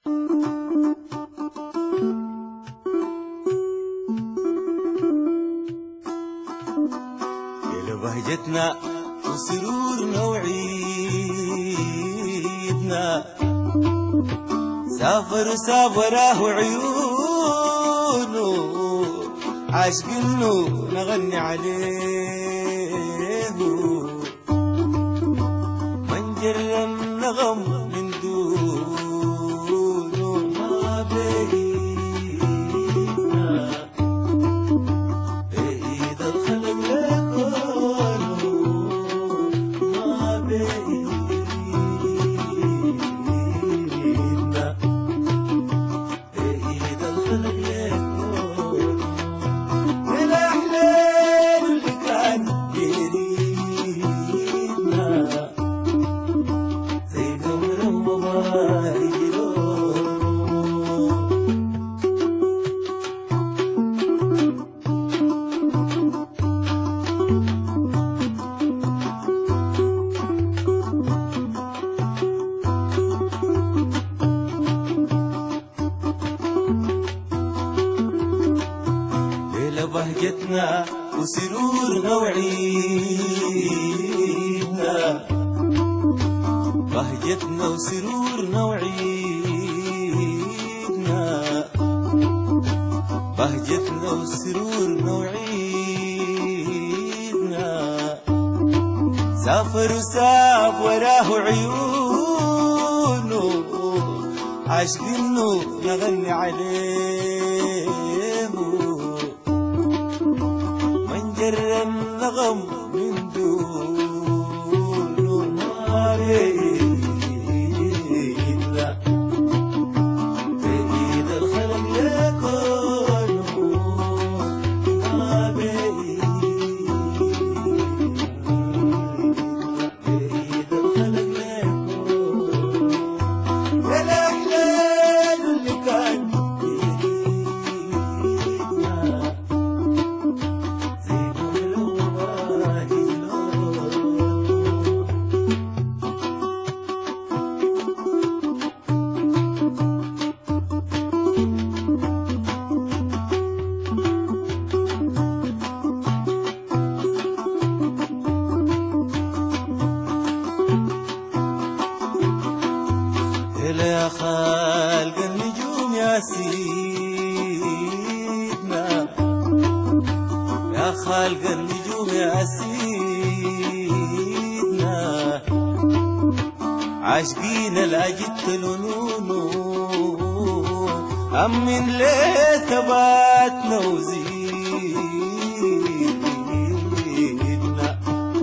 يا لبهجتنا وسرورنا وعيدنا سافر سافراه عيونه عاشقينه نغني عليه من جر النغم من دونه ما بينا بعيد الخلق لكونه ما بينا بعيد الخلق لكونه والأحلام اللي كان يريدنا زي قمر ومبايلون ليلة بهجتنا وسرورنا وعيدنا بهجتنا وسرورنا وعيدنا بهجتنا وسرورنا وعيدنا سافر وساب وراه عيونه عاشقينه نغني عليه من جر النغم من دونه ما بينا بعيد الخلق يكونه ما بينا بعيد الخلق يكونه والأحلام اللي كان يريدنا زي قبل وباقي إلا يا خالق النجوم يا سيدنا يا خالق النجوم يا سيدنا عاشقين الأجد لنونه أمن ليه ثباتنا وزيدنا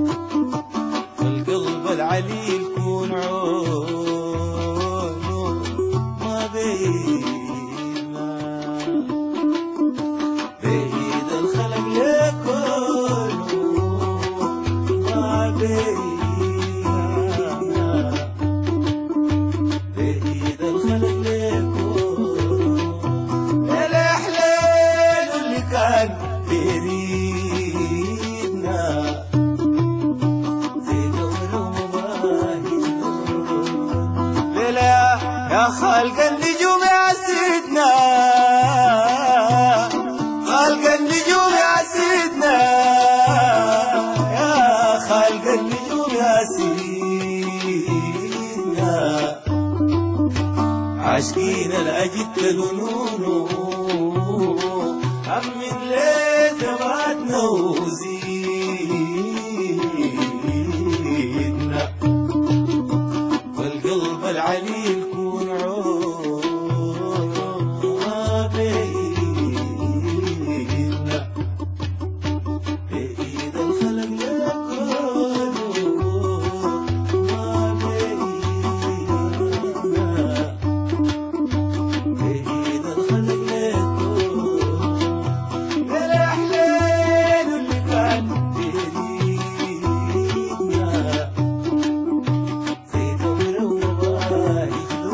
والقلب العلي يكون عونه ما بينا بعيد الخلق يكون ما بينا بعيد الخلق يكون الأحلام اللي كان يريدنا زي قمر ومباهي ليلى يا خالق النجوم يا سيدنا خالق النجوم يا سيدنا يا خالق النجوم يا سيدنا عاشقين الأجد لنونه أمن ليه ثباتنا وزيدنا والقلب العلي يكون عون ما بينا بإيد الخلق يكون ما بينا بإيد الخلق يكون الأحلام اللي كان بيريدنا زي قمر ومباهي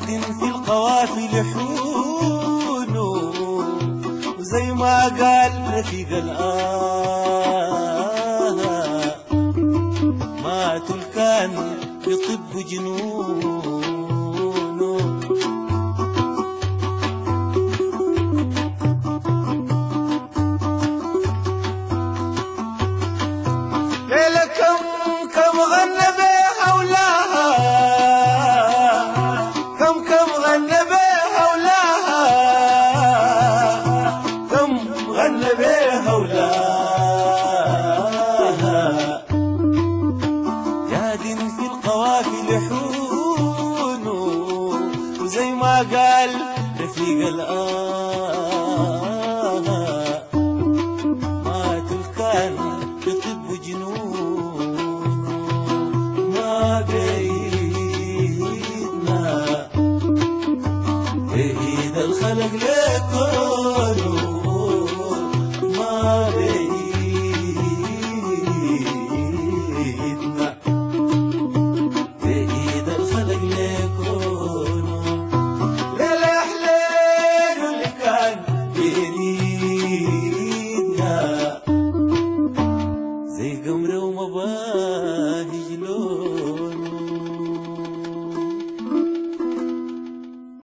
جاد في القوافل حون وزي ما قال رفيق الآه ما تلكان يطب جنونه ليلة كم كم غنى بيها ولاها كم كم غنى بيها ولاها كم غنى بيها ولاها جاد في القوافل حون وزي ما قال رفيق الآه ما تلكان يطب جنون ما بيدنا بعيد الخلق لكونه ما بيدنا بعيد الخلق لكونه ليلة حليل اللي كان بيني